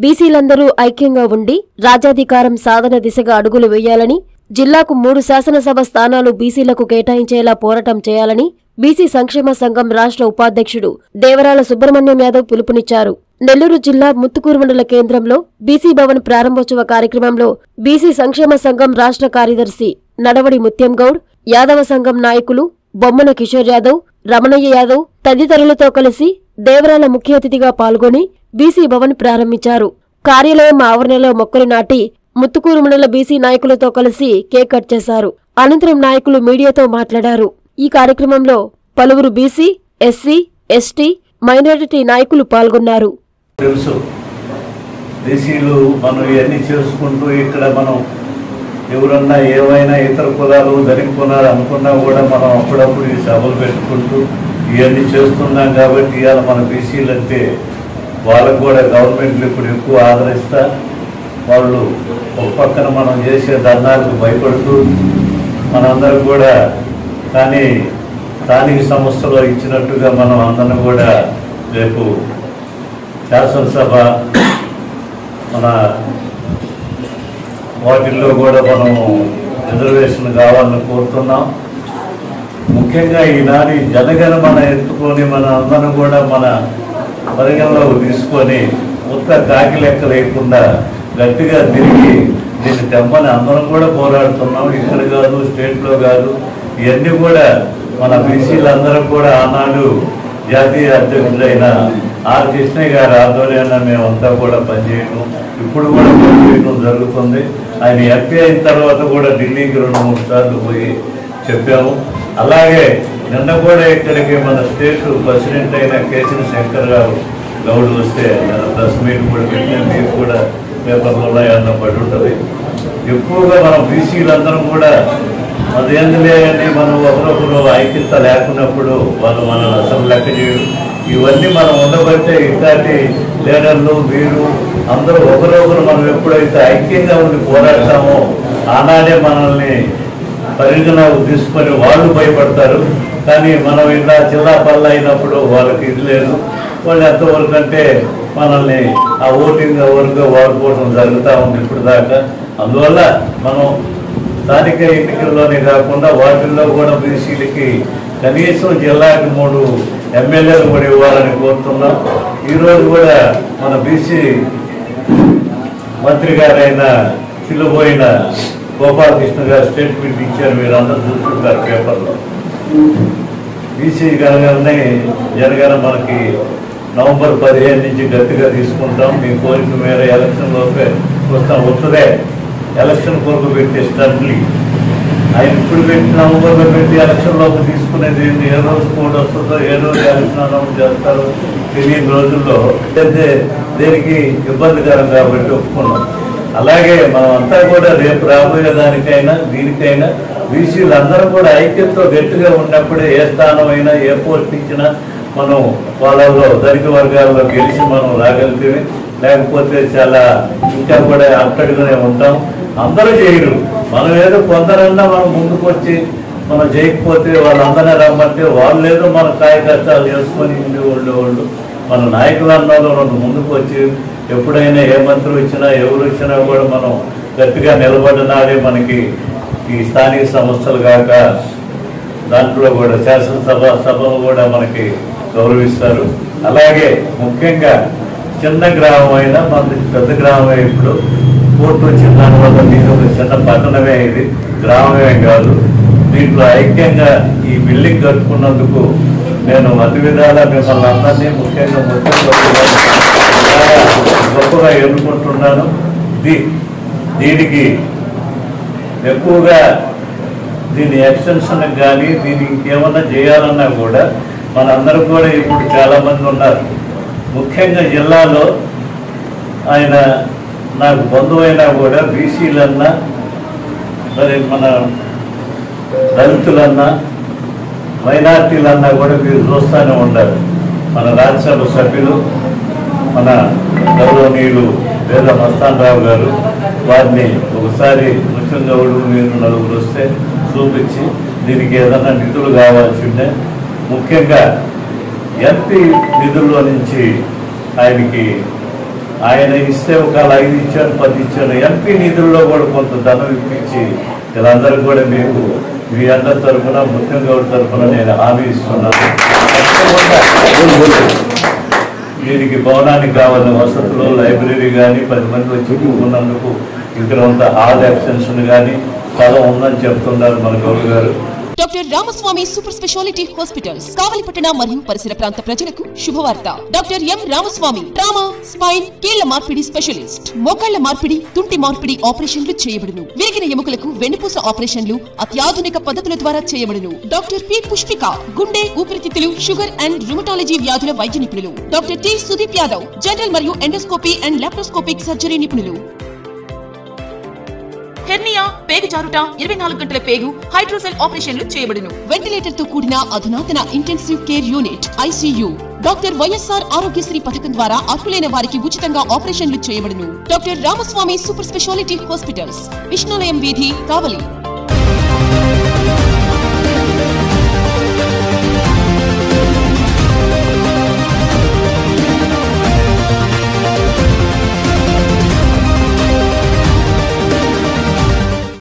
బీసీలందరూ ఐక్యంగా ఉండి రాజ్యాధికారం సాధన దిశగా అడుగులు వేయాలని జిల్లాకు మూడు శాసనసభ స్థానాలు బీసీలకు కేటాయించేలా పోరాటం చేయాలని బీసీ సంక్షేమ సంఘం రాష్ట్ర ఉపాధ్యక్షుడు దేవరాల సుబ్రహ్మణ్యం యాదవ్ పిలుపునిచ్చారు నెల్లూరు జిల్లా ముత్తుకూరు మండల కేంద్రంలో బీసీ భవన్ ప్రారంభోత్సవ కార్యక్రమంలో బీసీ సంక్షేమ సంఘం రాష్ట్ర కార్యదర్శి నడవడి ముత్యం గౌడ్ యాదవ సంఘం నాయకులు బొమ్మన కిషోర్ యాదవ్ రమణయ్య యాదవ్ తదితరులతో కలిసి దేవరాల ముఖ్య అతిథిగా పాల్గొని బీసీ భవన్ ప్రారంభించారు కార్యాలయం ఆవరణలో మొక్కలు నాటి ముత్తుకూరు మండల బీసీ నాయకులతో కలిసి కేక్ కట్ చేశారు అనంతరం నాయకులు మీడియాతో మాట్లాడారు ఈ కార్యక్రమంలో పలువురు బీసీ ఎస్సీ ఎస్టీ మైనారిటీ నాయకులు పాల్గొన్నారు తెలుసు బీసీలు మనం ఇవన్నీ చేసుకుంటూ ఇక్కడ మనం ఎవరన్నా ఏమైనా ఇతర కులాలు ధనిక కులాలు అనుకున్నా కూడా మనం అప్పుడప్పుడు ఈ సభలు పెట్టుకుంటూ ఇవన్నీ చేస్తున్నాం కాబట్టి ఇవాళ మన బీసీలు అంటే వాళ్ళకు కూడా గవర్నమెంట్లు ఇప్పుడు ఎక్కువ ఆదరిస్తా వాళ్ళు ఒక పక్కన మనం చేసే ధర్నాలకు భయపడుతూ మనందరం కూడా కానీ స్థానిక సంస్థలో ఇచ్చినట్టుగా మనం అందరం కూడా రేపు శాసనసభ మన వాటిల్లో కూడా మనము రిజర్వేషన్ కావాలని కోరుతున్నాం ముఖ్యంగా ఈనాటి జనగణమన ఎత్తుకొని మన అందరం కూడా మన పరిగణలోకి తీసుకొని ఉత్త కాకి లెక్క లేకుండా గట్టిగా తిరిగి దీన్ని తెమ్మని అందరం కూడా పోరాడుతున్నాం ఇక్కడ కాదు స్టేట్లో కాదు ఇవన్నీ కూడా మన బీసీలందరం కూడా ఆనాడు జాతీయ అధ్యక్షుడైన ఆర్ కృష్ణయ్య గారి ఆధ్వర్యాన మేమంతా కూడా పనిచేయడం ఇప్పుడు కూడా పనిచేయడం జరుగుతుంది ఆయన ఎంపీ అయిన తర్వాత కూడా ఢిల్లీకి రెండు మూడు సార్లు పోయి చెప్పాము అలాగే నిన్న కూడా ఇక్కడికి మన స్టేట్ ప్రెసిడెంట్ అయిన కేసీని శంకర్ గారు గౌడ్ వస్తే ప్రెస్ మీట్ కూడా పెట్టిన మీరు కూడా పేపర్లలో ఏమన్నా పడి ఉంటుంది ఎక్కువగా మనం బీసీలందరం కూడా అదేందులే అని మనం ఒకరొకరు ఐక్యత లేకున్నప్పుడు వాళ్ళు మనల్ని అసలు లెక్క చేయరు ఇవన్నీ మనం ఉండబట్టే ఇట్లాంటి లీడర్లు వీరు అందరూ ఒకరొకరు మనం ఎప్పుడైతే ఐక్యంగా ఉండి పోరాడతామో ఆనాడే మనల్ని పరిగణ తీసుకొని వాళ్ళు భయపడతారు కానీ మనం ఇలా జిల్లా పల్ల అయినప్పుడు వాళ్ళకి ఇది లేదు వాళ్ళు ఎంతవరకు అంటే మనల్ని ఆ ఓటింగ్ వరకు వాడుకోవడం జరుగుతూ ఉంది ఇప్పుడు దాకా అందువల్ల మనం స్థానిక ఎన్నికల్లోనే కాకుండా వాటిల్లో కూడా బీసీలకి కనీసం జిల్లాకి మూడు ఎమ్మెల్యేలు కూడా ఇవ్వాలని కోరుతున్నాం ఈరోజు కూడా మన బీసీ మంత్రి గారైన చిల్లుపోయిన గోపాలకృష్ణ గారు స్టేట్మెంట్ ఇచ్చారు మీరు అందరూ చూస్తుంటారు పేపర్లో బీసీ కనగానే జనగణ మనకి నవంబర్ పదిహేను నుంచి గట్టిగా తీసుకుంటాం మీ కోరిక మేర ఎలక్షన్ లోపే వస్తాం వస్తుందే ఎలక్షన్ కొరకు పెట్టే స్టంట్లీ ఆయన ఇప్పుడు పెట్టి నవంబర్లో పెట్టి ఎలక్షన్ లోపు తీసుకునేది ఏంటి? ఏ రోజు కోడ్ వస్తుందో ఏ రోజు ఎలక్షన్ అనౌన్స్ చేస్తారో తెలియని రోజుల్లో అయితే దేనికి ఇబ్బందికరం కాబట్టి ఒప్పుకున్నాం అలాగే మనం అంతా కూడా రేపు రాబోయే దానికైనా దీనికైనా బీసీలు అందరూ కూడా ఐక్యతతో గట్టిగా ఉన్నప్పుడే ఏ స్థానం అయినా ఏ పోస్ట్ ఇచ్చినా మనం వాళ్ళలో ధనిక వర్గాల్లో గెలిచి మనం రాగలిగితే లేకపోతే చాలా ఇంకా కూడా అక్కడిగానే ఉంటాం అందరూ చేయరు మనం ఏదో కొందరన్నా మనం ముందుకు వచ్చి మనం చేయకపోతే వాళ్ళందరినీ రమ్మంటే వాళ్ళు ఏదో మన కాయ కష్టాలు చేసుకొని ఉండేవాళ్ళు వాళ్ళు మన నాయకులు అన్నోళ్ళు రెండు ముందుకు వచ్చి ఎప్పుడైనా ఏ మంత్రి వచ్చినా ఎవరు వచ్చినా కూడా మనం గట్టిగా నిలబడినాడే మనకి ఈ స్థానిక సంస్థలు కాక దాంట్లో కూడా శాసనసభ సభలు కూడా మనకి గౌరవిస్తారు అలాగే ముఖ్యంగా చిన్న గ్రామం అయినా మనది పెద్ద గ్రామమే ఇప్పుడు కోర్టు వచ్చిన దానివల్ల మీకు ఒక చిన్న పట్టణమే ఇది గ్రామమే కాదు దీంట్లో ఐక్యంగా ఈ బిల్డింగ్ కట్టుకున్నందుకు నేను అన్ని విధాలా మిమ్మల్ని అందరినీ ముఖ్యంగా ముఖ్యంగా గొప్పగా ఎన్నుకుంటున్నాను దీ దీనికి ఎక్కువగా దీని ఎక్స్టెన్షన్ కానీ దీన్ని ఇంకేమన్నా చేయాలన్నా కూడా మనందరూ కూడా ఇప్పుడు చాలామంది ఉన్నారు ముఖ్యంగా జిల్లాలో ఆయన నాకు బంధువైనా కూడా బీసీలన్నా మరి మన దళితులన్నా మైనార్టీలన్నా కూడా మీరు చూస్తూనే ఉండాలి మన రాజ్యసభ సభ్యులు మన గౌరవనీయులు వేద మస్తాన్ రావు గారు వారిని ఒకసారి ముఖ్యం గౌడు మీరు నలుగురు వస్తే చూపించి దీనికి ఏదైనా నిధులు కావాల్సి ఉంటే ముఖ్యంగా ఎంపీ నిధుల్లో నుంచి ఆయనకి ఆయన ఇస్తే ఒక ఐదు ఇచ్చారు పది ఇచ్చారు ఎంపీ నిధుల్లో కూడా కొంత ధనం ఇప్పించి వీళ్ళందరూ కూడా మీకు మీ అందరి తరఫున ముఖ్యం గౌడ్ తరఫున నేను హామీ ఇస్తున్నాను తప్పకుండా దీనికి భవనానికి కావాలని వసతులు లైబ్రరీ కానీ పది మంది వచ్చి కూకున్నందుకు ఇక్కడ ఉన్న హాల్ ఎక్స్టెన్షన్ కానీ స్థలం ఉందని చెప్తున్నారు మన గౌరవ్ గారు doctor Ramaswamy super speciality hospitals కావలిపట్టణ మరియు పరిసర ప్రాంత ప్రజలకు శుభవార్త doctor M Ramaswamy trauma spine కీళ్ల మార్పిడి స్పెషలిస్ట్ మోకాళ్ల మార్పిడి తుంటి మార్పిడి ఆపరేషన్లు చేయబడును విరిగిన ఎముకలకు వెన్నుపూస ఆపరేషన్లు అత్యాధునిక పద్ధతుల ద్వారా చేయబడును డాక్టర్ పి పుష్పిక గుండె ఊపిరితిత్తులు షుగర్ అండ్ రుమటాలజీ వ్యాధుల వైద్య నిపుణులు doctor T Sudeep Yadav general మరియు ఎండోస్కోపీ అండ్ లాప్రోస్కోపిక్ సర్జరీ నిపుణులు హెర్నియా పేగు జారుట ఇరవై నాలుగు గంటల పేగు హైడ్రోసెల్ ఆపరేషన్లు చేయబడును వెంటిలేటర్ తో కూడిన అధునాతన intensive care unit ICU doctor YSR Aarogyasri పథకం ద్వారా అర్హులైన వారికి ఉచితంగా ఆపరేషన్లు చేయబడును doctor Ramaswamy super speciality hospitals Vishnulayam వీధి కావలి